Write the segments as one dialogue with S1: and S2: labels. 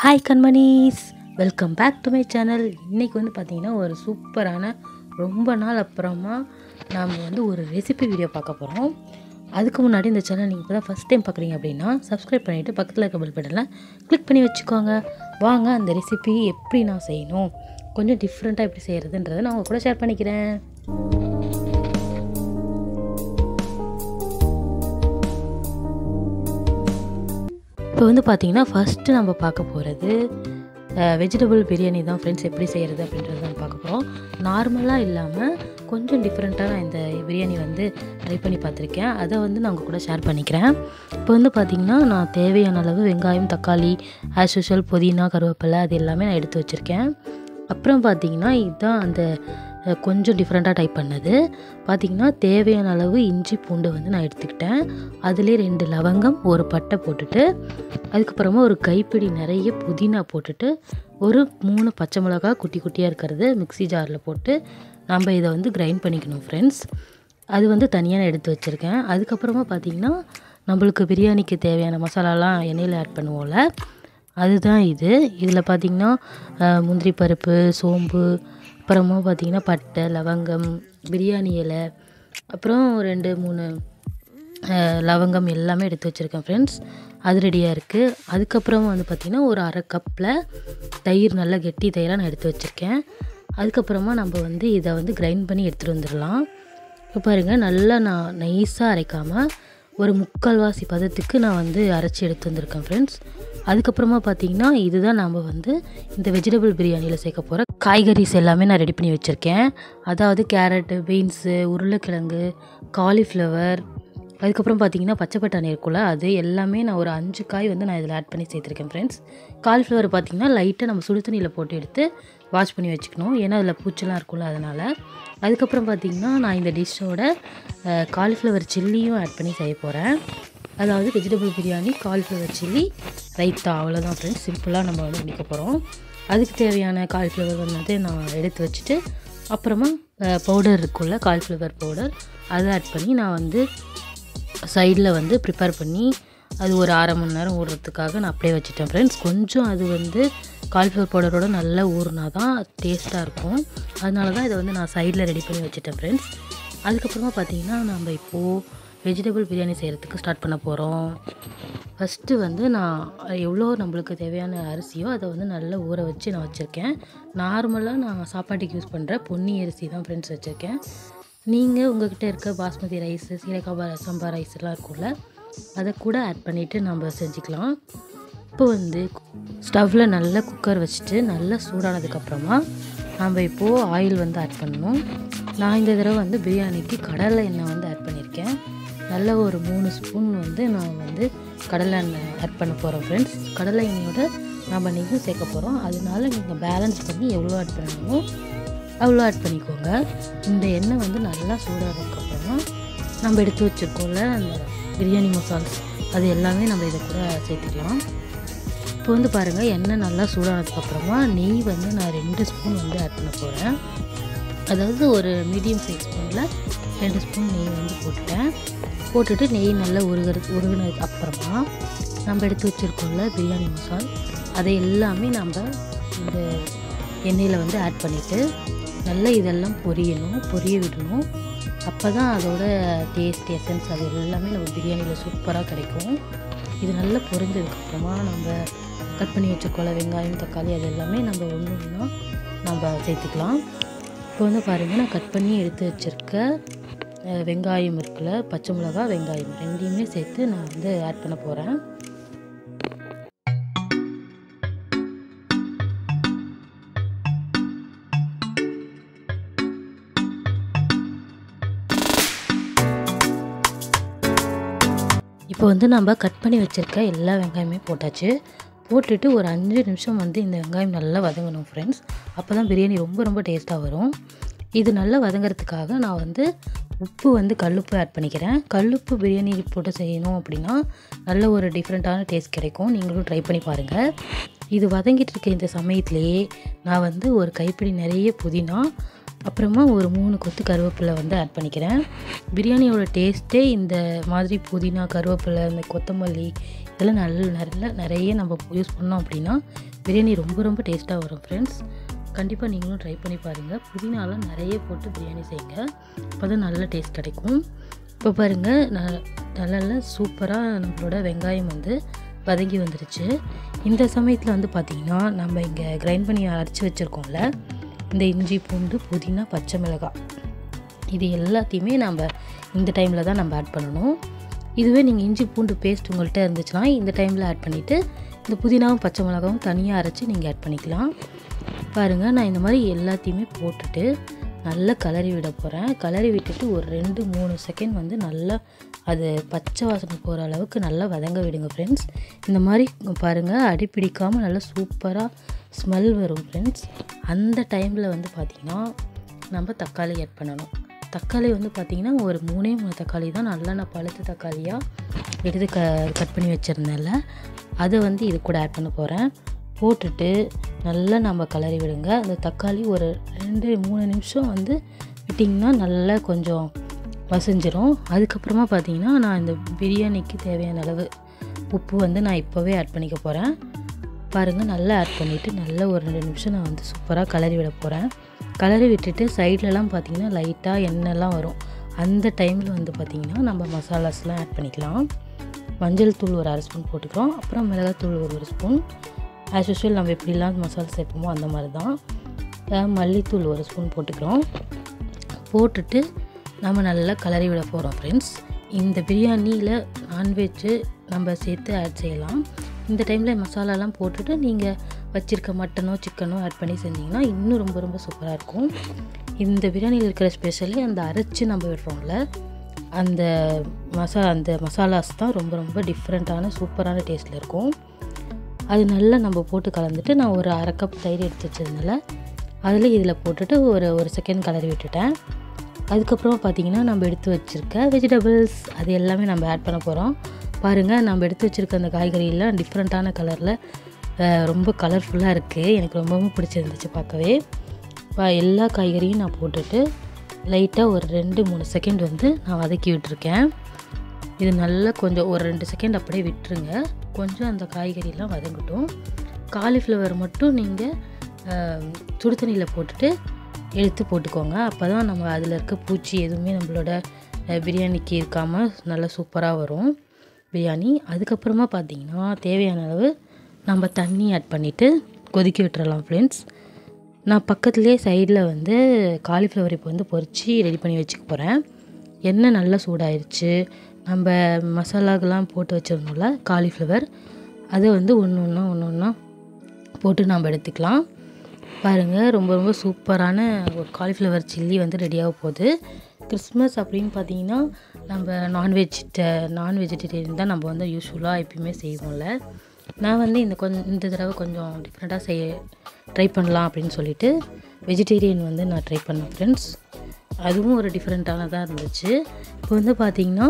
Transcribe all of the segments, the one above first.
S1: hi கண்மணிஸ் welcome back to my channel இன்றைக்கி வந்து பார்த்திங்கன்னா ஒரு சூப்பரான ரொம்ப நாள் அப்புறமா நாம் வந்து ஒரு ரெசிபி வீடியோ பார்க்க போகிறோம் அதுக்கு முன்னாடி இந்த சேனல் நீங்கள் இப்போ தான் ஃபஸ்ட் டைம் பார்க்குறீங்க அப்படின்னா சப்ஸ்கிரைப் பண்ணிவிட்டு பக்கத்தில் இருக்க பெல் பட்டனில் கிளிக் பண்ணி வச்சுக்கோங்க வாங்க அந்த ரெசிபி எப்படி நான் செய்யணும் கொஞ்சம் டிஃப்ரெண்ட்டாக எப்படி செய்கிறதுன்றதை நான் உங்கள் கூட ஷேர் பண்ணிக்கிறேன் இப்போ வந்து பார்த்தீங்கன்னா ஃபஸ்ட்டு நம்ம பார்க்க போகிறது வெஜிடபிள் பிரியாணி தான் ஃப்ரெண்ட்ஸ் எப்படி செய்கிறது அப்படின்றது தான் பார்க்க போகிறோம் நார்மலாக இல்லாமல் கொஞ்சம் டிஃப்ரெண்ட்டாக நான் இந்த பிரியாணி வந்து ட்ரை பண்ணி பார்த்துருக்கேன் அதை வந்து நான் உங்கள் கூட ஷேர் பண்ணிக்கிறேன் இப்போ வந்து பார்த்திங்கன்னா நான் தேவையான அளவு வெங்காயம் தக்காளி ஆஸ் யூஷுவல் புதினா கருவேப்பிலை அது எல்லாமே நான் எடுத்து வச்சுருக்கேன் அப்புறம் பார்த்திங்கன்னா இதுதான் அந்த அஹ், கொஞ்சம் டிஃப்ரெண்ட்டாக டைப் பண்ணது பார்த்திங்கன்னா தேவையான அளவு இஞ்சி பூண்டு வந்து நான் எடுத்துக்கிட்டேன் அதிலே ரெண்டு லவங்கம் ஒரு பட்டை போட்டுட்டு அதுக்கப்புறமா ஒரு கைப்பிடி நிறைய புதினா போட்டுட்டு ஒரு மூணு பச்சை மிளகா குட்டி குட்டியாக இருக்கிறது மிக்ஸி ஜாரில் போட்டு நம்ம இதை வந்து கிரைண்ட் பண்ணிக்கணும் ஃப்ரெண்ட்ஸ் அது வந்து தனியாக நான் எடுத்து வச்சுருக்கேன் அதுக்கப்புறமா பார்த்திங்கன்னா நம்மளுக்கு பிரியாணிக்கு தேவையான மசாலாலாம் எண்ணெயில் ஆட் பண்ணுவோம்ல அதுதான் இது இதில் பார்த்திங்கன்னா அஹ், முந்திரி பருப்பு சோம்பு அப்புறமா பார்த்திங்கன்னா பட்டை லவங்கம் பிரியாணி இலை அப்புறம் ரெண்டு மூணு அஹ், லவங்கம் எல்லாமே எடுத்து வச்சுருக்கேன் ஃப்ரெண்ட்ஸ் அது ரெடியாக இருக்குது அதுக்கப்புறம் வந்து பார்த்திங்கன்னா ஒரு அரை கப்பில் தயிர் நல்லா கெட்டி தயிராக நான் எடுத்து வச்சுருக்கேன் அதுக்கப்புறமா நம்ம வந்து இதை வந்து கிரைண்ட் பண்ணி எடுத்துகிட்டு வந்துடலாம் இப்போ பாருங்கள் நல்லா நான் நைஸாக அரைக்காமல் ஒரு முக்கால்வாசி பதத்துக்கு நான் வந்து அரைச்சி எடுத்து வந்திருக்கேன் ஃப்ரெண்ட்ஸ் அதுக்கப்புறமா பார்த்தீங்கன்னா இதுதான் நம்ம வந்து இந்த வெஜிடபிள் பிரியாணியில் சேர்க்க போகிற காய்கறிஸ் எல்லாமே நான் ரெடி பண்ணி வச்சுருக்கேன் அதாவது கேரட்டு பீன்ஸு உருளைக்கிழங்கு காலிஃப்ளவர் அதுக்கப்புறம் பார்த்தீங்கன்னா பச்சை பட்டாணி இருக்குல்ல அது எல்லாமே நான் ஒரு அஞ்சு காய் வந்து நான் இதில் ஆட் பண்ணி சேர்த்துருக்கேன் ஃப்ரெண்ட்ஸ் காலிஃப்ளவர் பார்த்தீங்கன்னா லைட்டாக நம்ம சுடு தண்ணியில் போட்டு எடுத்து வாஷ் பண்ணி வச்சுக்கணும் ஏன்னா அதில் பூச்செல்லாம் இருக்கும்ல அதனால் அதுக்கப்புறம் பார்த்தீங்கன்னா நான் இந்த டிஷ்ஷோட காலிஃப்ளவர் சில்லியும் ஆட் பண்ணி செய்ய போகிறேன் அதாவது vegetable biryani cauliflower chilli raita அவ்வளோதான் ஃப்ரெண்ட்ஸ் சிம்பிளாக நம்ம வந்து முடிக்க போகிறோம் அதுக்கு தேவையான காலிஃப்ளவர் வந்து நான் எடுத்து வச்சுட்டு அப்புறமா பவுடர் இருக்குல்ல காலிஃப்ளவர் பவுடர் அதை ஆட் பண்ணி நான் வந்து சைடில் வந்து ப்ரிப்பேர் பண்ணி அது ஒரு அரை மணி நேரம் ஊறுறதுக்காக நான் அப்படியே வச்சுட்டேன் ஃப்ரெண்ட்ஸ் கொஞ்சம் அது வந்து காலிஃப்ளவர் பவுடரோட நல்லா ஊறினா தான் டேஸ்ட்டாக இருக்கும் அதனால தான் இதை வந்து நான் சைடில் ரெடி பண்ணி வச்சுட்டேன் ஃப்ரெண்ட்ஸ் அதுக்கப்புறமா பார்த்தீங்கன்னா நம்ம இப்போது வெஜிடபிள் பிரியாணி செய்கிறதுக்கு ஸ்டார்ட் பண்ண போகிறோம் ஃபஸ்ட்டு வந்து நான் எவ்வளோ நம்மளுக்கு தேவையான அரிசியோ அதை வந்து நல்லா ஊற வச்சு நான் வச்சுருக்கேன் நார்மலாக நான் சாப்பாட்டுக்கு யூஸ் பண்ணுற பொன்னி அரிசி தான் ஃப்ரெண்ட்ஸ் வச்சுருக்கேன் நீங்கள் உங்ககிட்ட இருக்க பாஸ்மதி ரைஸு சீரகா சம்பா ரைஸ் எல்லாம் இருக்கும்ல அதை கூட ஆட் பண்ணிவிட்டு நம்ம செஞ்சுக்கலாம் இப்போ வந்து ஸ்டவ்வில் நல்லா குக்கர் வச்சுட்டு நல்லா சூடானதுக்கப்புறமா நம்ம இப்போது ஆயில் வந்து ஆட் பண்ணணும் நான் இந்த தடவை வந்து பிரியாணிக்கு கடலை எண்ணெய் வந்து ஆட் பண்ணியிருக்கேன் நல்ல ஒரு மூணு ஸ்பூன் வந்து நான் வந்து கடலை எண்ணெய் ஆட் பண்ண போகிறோம் ஃப்ரெண்ட்ஸ் கடலை எண்ணெயோட நம்ம நெய்யும் சேர்க்க போகிறோம் அதனால நீங்கள் பேலன்ஸ் பண்ணி எவ்வளோ ஆட் பண்ணணுமோ அவ்வளோ ஆட் பண்ணிக்கோங்க இந்த எண்ணெய் வந்து நல்லா சூடானதுக்கப்புறமா நம்ம எடுத்து வச்சுருக்கோம்ல அந்த பிரியாணி மசால்ஸ் அது எல்லாமே நம்ம இதை கூட சேர்த்துக்கலாம் இப்போ வந்து பாருங்கள் எண்ணெய் நல்லா சூடானதுக்கப்புறமா நெய் வந்து நான் ரெண்டு ஸ்பூன் வந்து ஆட் பண்ண போகிறேன் அதாவது ஒரு மீடியம் சைஸ் ஸ்பூனில் ரெண்டு ஸ்பூன் நெய் வந்து போட்டுட்டேன் போட்டுட்டு நெய் நல்லா உருகிறது உருகினதுக்கு அப்புறமா நம்ம எடுத்து வச்சுருக்கோம்ல பிரியாணி மசால் அதை எல்லாமே நம்ம இந்த எண்ணெயில் வந்து ஆட் பண்ணிவிட்டு நல்லா இதெல்லாம் பொரியணும் பொரிய விடணும் அப்போ தான் அதோட டேஸ்ட் எசன்ஸ் அது எல்லாமே நம்ம பிரியாணியில் சூப்பராக கிடைக்கும் இது நல்லா பொரிஞ்சதுக்கப்புறமா நம்ம கட் பண்ணி வச்சுருக்கோம்ல வெங்காயம் தக்காளி அது எல்லாமே நம்ம ஒன்று ஒன்றா நம்ம சேர்த்துக்கலாம் இப்போ வந்து பாருங்கள் நான் கட் பண்ணி எடுத்து வச்சுருக்க அஹ், வெங்காயம் இருக்குல்ல பச்சை மிளகா வெங்காயம் ரெண்டையுமே சேர்த்து நான் வந்து ஆட் பண்ண போகிறேன் இப்போ வந்து நம்ம கட் பண்ணி வச்சுருக்க எல்லா வெங்காயமே போட்டாச்சு போட்டுட்டு ஒரு அஞ்சு நிமிஷம் வந்து இந்த வெங்காயம் நல்லா வதங்கணும் ஃப்ரெண்ட்ஸ் அப்போ தான் பிரியாணி ரொம்ப ரொம்ப டேஸ்ட்டாக வரும் இது நல்லா வதங்கிறதுக்காக நான் வந்து உப்பு வந்து கல்லுப்பு ஆட் பண்ணிக்கிறேன் கல்லுப்பு பிரியாணி போட்டு செய்யணும் அப்படின்னா நல்ல ஒரு டிஃப்ரெண்ட்டான டேஸ்ட் கிடைக்கும் நீங்களும் ட்ரை பண்ணி பாருங்கள் இது வதங்கிட்டு இருக்க இந்த சமயத்திலேயே நான் வந்து ஒரு கைப்பிடி நிறைய புதினா அப்புறமா ஒரு மூணு கொத்து கருவேப்பிலை வந்து ஆட் பண்ணிக்கிறேன் பிரியாணியோட டேஸ்ட்டே இந்த மாதிரி புதினா கருவேப்பிலை இந்த கொத்தமல்லி இதெல்லாம் நல்ல நல்ல நிறைய நம்ம யூஸ் பண்ணோம் அப்படின்னா பிரியாணி ரொம்ப ரொம்ப டேஸ்ட்டாக வரும் ஃப்ரெண்ட்ஸ் கண்டிப்பாக நீங்களும் ட்ரை பண்ணி பாருங்கள் புதினாலாம் நிறைய போட்டு பிரியாணி செய்யுங்க அப்போ தான் நல்ல டேஸ்ட் கிடைக்கும் இப்போ பாருங்கள் ந- நல்ல சூப்பராக நம்மளோட வெங்காயம் வந்து வதங்கி வந்துருச்சு இந்த சமயத்தில் வந்து பார்த்திங்கன்னா நம்ம இங்கே கிரைண்ட் பண்ணி அரைச்சி வச்சுருக்கோம்ல இந்த இஞ்சி பூண்டு புதினா பச்சை மிளகாய் இது எல்லாத்தையுமே நம்ம இந்த டைமில் தான் நம்ம ஆட் பண்ணணும் இதுவே நீங்கள் இஞ்சி பூண்டு பேஸ்ட் உங்கள்கிட்ட இருந்துச்சுன்னா இந்த டைமில் ஆட் பண்ணிவிட்டு இந்த புதினாவும் பச்சை மிளகாவும் தனியாக அரைச்சி நீங்கள் ஆட் பண்ணிக்கலாம் பாருங்கள் நான் இந்த மாதிரி எல்லாத்தையுமே போட்டுட்டு நல்லா கலரி விட போகிறேன் கலரி விட்டுட்டு ஒரு ரெண்டு மூணு செகண்ட் வந்து நல்லா அது பச்சை வாசனை போகிற அளவுக்கு நல்லா வதங்க விடுங்க ஃப்ரெண்ட்ஸ் இந்த மாதிரி பாருங்கள் அடி பிடிக்காமல் நல்லா சூப்பராக ஸ்மெல் வரும் ஃப்ரெண்ட்ஸ் அந்த டைமில் வந்து பார்த்திங்கன்னா நம்ம தக்காளி ஆட் பண்ணணும் தக்காளி வந்து பார்த்திங்கன்னா ஒரு மூணே மூணு தக்காளி தான் நல்லா நான் பழுத்த தக்காளியாக எடுத்து க கட் பண்ணி வச்சுருந்தேன்ல அதை வந்து இது கூட ஆட் பண்ண போகிறேன் போட்டுட்டு நல்லா நம்ம கலரி விடுங்க அந்த தக்காளி ஒரு ரெண்டு மூணு நிமிஷம் வந்து விட்டிங்கன்னா நல்லா கொஞ்சம் மசிஞ்சிரும் அதுக்கப்புறமா பார்த்தீங்கன்னா நான் இந்த பிரியாணிக்கு தேவையான அளவு உப்பு வந்து நான் இப்போவே ஆட் பண்ணிக்க போகிறேன் பாருங்கள் நல்லா ஆட் பண்ணிவிட்டு நல்லா ஒரு ரெண்டு நிமிஷம் நான் வந்து சூப்பராக கலரி விட போகிறேன் கலரி விட்டுட்டு சைட்லலாம் பார்த்தீங்கன்னா லைட்டாக எண்ணெய்லாம் வரும் அந்த டைமில் வந்து பார்த்திங்கன்னா நம்ம மசாலாஸ்லாம் ஆட் பண்ணிக்கலாம் மஞ்சள் தூள் ஒரு அரை ஸ்பூன் போட்டுக்கிறோம் அப்புறம் மிளகாத்தூள் ஒரு ஒரு ஸ்பூன் ஆஸ் யூஷுவல் நம்ம எப்படிலாம் மசாலா சேர்ப்போமோ அந்த மாதிரி தான் அஹ் மல்லித்தூள் ஒரு ஸ்பூன் போட்டுக்கிறோம் போட்டுட்டு நம்ம நல்லா கலரி விட போகிறோம் ஃப்ரெண்ட்ஸ் இந்த பிரியாணியில் நான்வெஜ்ஜு நம்ம சேர்த்து ஆட் செய்யலாம் இந்த டைமில் மசாலாலாம் போட்டுட்டு நீங்கள் வச்சுருக்க மட்டனோ சிக்கனோ ஆட் பண்ணி செஞ்சிங்கன்னா இன்னும் ரொம்ப ரொம்ப சூப்பராக இருக்கும் இந்த பிரியாணியில் இருக்கிற ஸ்பெஷலி அந்த அரைச்சி நம்ம விடுறோம்ல அந்த மசா அந்த மசாலாஸ் தான் ரொம்ப ரொம்ப டிஃப்ரெண்ட்டான சூப்பரான டேஸ்ட்டில் இருக்கும் அது நல்லா நம்ம போட்டு கலந்துட்டு நான் ஒரு அரை கப் தயிர் எடுத்து வச்சதுனால அதில் இதில் போட்டுட்டு ஒரு ஒரு செகண்ட் கலரி விட்டுட்டேன் அதுக்கப்புறமா பார்த்தீங்கன்னா நம்ம எடுத்து வச்சுருக்க வெஜிடபிள்ஸ் அது எல்லாமே நம்ம ஆட் பண்ண போகிறோம் பாருங்கள் நம்ம எடுத்து வச்சுருக்க அந்த காய்கறியெல்லாம் டிஃப்ரெண்ட்டான கலரில் ரொம்ப கலர்ஃபுல்லாக இருக்குது எனக்கு ரொம்பவும் பிடிச்சிருந்துச்சு பார்க்கவே இப்போ எல்லா காய்கறியும் நான் போட்டுட்டு லைட்டாக ஒரு ரெண்டு மூணு செகண்ட் வந்து நான் வதக்கி விட்டுருக்கேன் இது நல்லா கொஞ்சம் ஒரு ரெண்டு செகண்ட் அப்படியே விட்டுருங்க கொஞ்சம் அந்த காய்கறிலாம் வதங்கட்டும் காலிஃப்ளவர் மட்டும் நீங்கள் சுடு தண்ணியில் போட்டுட்டு எடுத்து போட்டுக்கோங்க அப்போ தான் நம்ம அதில் இருக்க பூச்சி எதுவுமே நம்மளோட அஹ், பிரியாணிக்கு இருக்காமல் நல்லா சூப்பராக வரும் பிரியாணி அதுக்கப்புறமா பார்த்தீங்கன்னா தேவையான அளவு நம்ம தண்ணி ஆட் பண்ணிவிட்டு கொதிக்க விட்டுறலாம் ஃப்ரெண்ட்ஸ் நான் பக்கத்துலேயே சைடில் வந்து காலிஃப்ளவர் இப்போ வந்து பொரிச்சு ரெடி பண்ணி வச்சுக்க போகிறேன் எண்ணெய் நல்லா சூடாயிருச்சு நம்ம மசாலாக்கெல்லாம் போட்டு வச்சிருந்தோம்ல காலிஃப்ளவர் அதை வந்து ஒன்று ஒன்றா ஒன்று ஒன்றா போட்டு நம்ம எடுத்துக்கலாம் பாருங்கள் ரொம்ப ரொம்ப சூப்பரான ஒரு காலிஃப்ளவர் சில்லி வந்து ரெடியாக போகுது கிறிஸ்மஸ் அப்படின்னு பார்த்தீங்கன்னா நம்ம நான்வெஜ் நான் வெஜிடேரியன் தான் நம்ம வந்து யூஸ்வலாக எப்பயுமே செய்வோம்ல நான் வந்து இந்த கொஞ்சம் இந்த தடவை கொஞ்சம் டிஃப்ரெண்ட்டாக செய்ய ட்ரை பண்ணலாம் அப்படின்னு சொல்லிட்டு வெஜிடேரியன் வந்து நான் ட்ரை பண்ணேன் ஃப்ரெண்ட்ஸ் அதுவும் ஒரு டிஃப்ரெண்ட்டானதாக இருந்துச்சு இப்போ வந்து பார்த்திங்கன்னா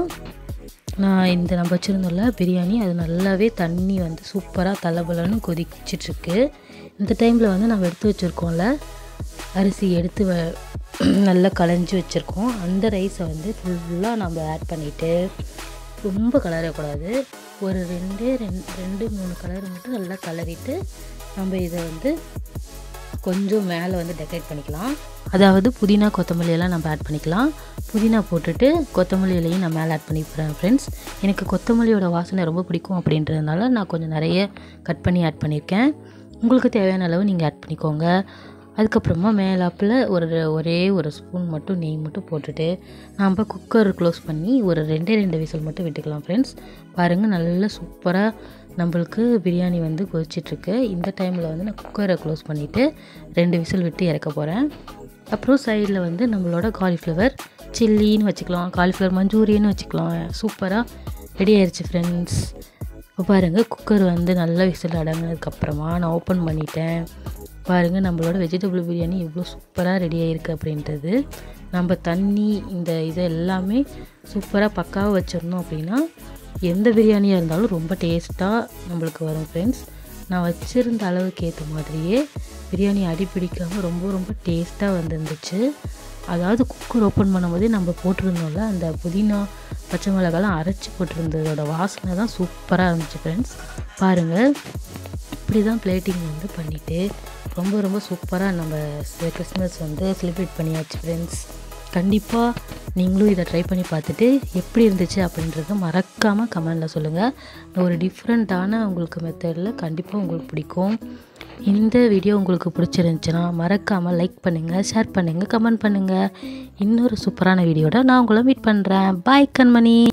S1: நான் இந்த நம்ம வச்சுருந்தோம்ல பிரியாணி அது நல்லாவே தண்ணி வந்து சூப்பராக தலபலன்னு கொதிச்சிட்ருக்கு இந்த டைமில் வந்து நம்ம எடுத்து வச்சுருக்கோம்ல அரிசி எடுத்து வ நல்லா களைஞ்சி வச்சுருக்கோம் அந்த ரைஸை வந்து ஃபுல்லாக நம்ம ஆட் பண்ணிவிட்டு ரொம்ப கலரக்கூடாது ஒரு ரெண்டே ரெண்டு ரெண்டு மூணு கலர் மட்டும் நல்லா கலரிட்டு நம்ம இதை வந்து கொஞ்சம் மேலே வந்து டெக்கரேட் பண்ணிக்கலாம் அதாவது புதினா கொத்தமல்லி எல்லாம் நம்ம ஆட் பண்ணிக்கலாம் புதினா போட்டுட்டு கொத்தமல்லி இலையும் நான் மேலே ஆட் பண்ணிக்கிறேன் ஃப்ரெண்ட்ஸ் எனக்கு கொத்தமல்லியோட வாசனை ரொம்ப பிடிக்கும் அப்படின்றதுனால நான் கொஞ்சம் நிறைய கட் பண்ணி ஆட் பண்ணியிருக்கேன் உங்களுக்கு தேவையான அளவு நீங்கள் ஆட் பண்ணிக்கோங்க அதுக்கப்புறமா மேலாப்பில் ஒரு ஒரே ஒரு ஸ்பூன் மட்டும் நெய் மட்டும் போட்டுட்டு நாம் குக்கர் க்ளோஸ் பண்ணி ஒரு ரெண்டே ரெண்டு விசில் மட்டும் விட்டுக்கலாம் ஃப்ரெண்ட்ஸ் பாருங்கள் நல்லா சூப்பராக நம்மளுக்கு பிரியாணி வந்து கொதிச்சிட்ருக்கு இந்த டைமில் வந்து நான் குக்கரை க்ளோஸ் பண்ணிவிட்டு ரெண்டு விசில் விட்டு இறக்க போகிறேன் அப்புறம் சைடில் வந்து நம்மளோட காலிஃப்ளவர் சில்லின்னு வச்சுக்கலாம் காலிஃப்ளவர் மஞ்சூரியன்னு வச்சுக்கலாம் சூப்பராக ரெடி ஆயிடுச்சு ஃப்ரெண்ட்ஸ் இப்போ பாருங்கள் குக்கர் வந்து நல்லா விசில் அடங்கினதுக்கப்புறமா நான் ஓப்பன் பண்ணிட்டேன் பாருங்கள் நம்மளோட வெஜிடபிள் பிரியாணி எவ்வளோ சூப்பராக ரெடி ஆகிருக்கு அப்படின்றது நம்ம தண்ணி இந்த இது எல்லாமே சூப்பராக பக்காவாக வச்சிருந்தோம் அப்படின்னா எந்த பிரியாணியாக இருந்தாலும் ரொம்ப டேஸ்ட்டாக நம்மளுக்கு வரும் ஃப்ரெண்ட்ஸ் நான் வச்சுருந்த அளவுக்கு ஏற்ற மாதிரியே பிரியாணி அடி பிடிக்காமல் ரொம்ப ரொம்ப டேஸ்ட்டாக வந்துருந்துச்சு அதாவது குக்கர் ஓப்பன் பண்ணும்போதே நம்ம போட்டிருந்தோம்ல அந்த புதினா பச்சை மிளகாலாம் அரைச்சி போட்டிருந்ததோட வாசனை தான் சூப்பராக இருந்துச்சு ஃப்ரெண்ட்ஸ் பாருங்கள் இப்படி தான் பிளேட்டிங் வந்து பண்ணிவிட்டு ரொம்ப ரொம்ப சூப்பராக நம்ம கிறிஸ்மஸ் வந்து செலிப்ரேட் பண்ணியாச்சு ஃப்ரெண்ட்ஸ் கண்டிப்பாக நீங்களும் இதை ட்ரை பண்ணி பார்த்துட்டு எப்படி இருந்துச்சு அப்படின்றத மறக்காமல் கமெண்டில் சொல்லுங்கள் ஒரு டிஃப்ரெண்ட்டான உங்களுக்கு மெத்தடில் கண்டிப்பாக உங்களுக்கு பிடிக்கும் இந்த வீடியோ உங்களுக்கு பிடிச்சிருந்துச்சுன்னா மறக்காமல் லைக் பண்ணுங்கள் ஷேர் பண்ணுங்கள் கமெண்ட் பண்ணுங்கள் இன்னொரு சூப்பரான வீடியோட நான் உங்களை மீட் பண்ணுறேன் பாய் கண்மணி